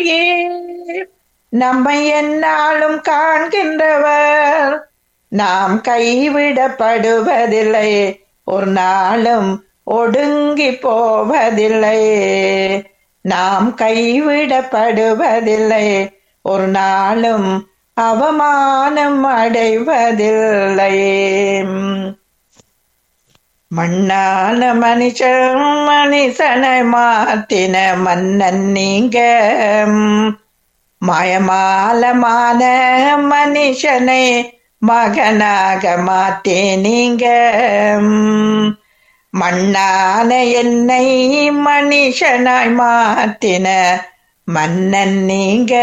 தாயே நம்மை எந்நாளும் காண்கின்றவர் நாம் கைவிடப்படுவதில்லை ஒரு நாளும் ஒடுங்கி போவதில்லை நாம் கைவிடப்படுவதில்லை ஒரு நாளும் அவமானம் அடைவதில்லை மண்ணான மனுஷன் மனுஷனை மாத்தின மன்னன் நீங்க மாயமாலமான மனுஷனை மகனாக மாத்தே நீங்க மண்ணான என்னை மனுஷனாய் மாத்தின மன்னன் நீங்க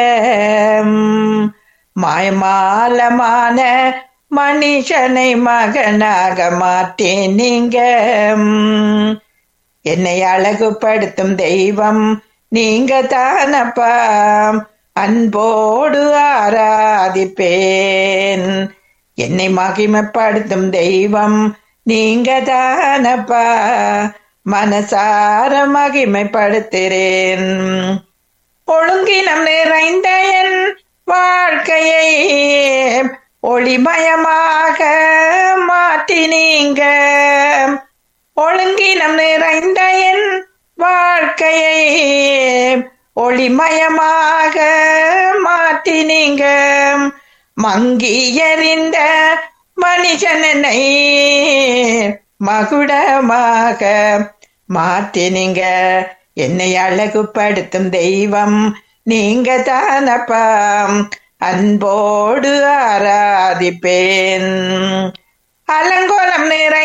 மாயமாலமான மனுஷனை மகனாக மாட்டேன் நீங்க என்னை அழகுபடுத்தும் தெய்வம் நீங்க தானப்பா அன்போடு ஆராதிப்பேன் என்னை மகிமைப்படுத்தும் தெய்வம் நீங்க தானப்பா மனசார மகிமைப்படுத்துறேன் ஒழுங்கினம் நிறைந்த என் வாழ்க்கையை ஒளிமயமாக மாற்றினீங்க ஒழுங்கினம் நிறைந்த என் வாழ்க்கையை ஒளிமயமாக மாற்றினீங்க மங்கி எறிந்த மனுஷனை மகுடமாக மாற்றினீங்க என்னை அழகுபடுத்தும் தெய்வம் நீங்க தானப்பா அன்போடு ஆராதிப்பேன் அலங்கோலம் நிறை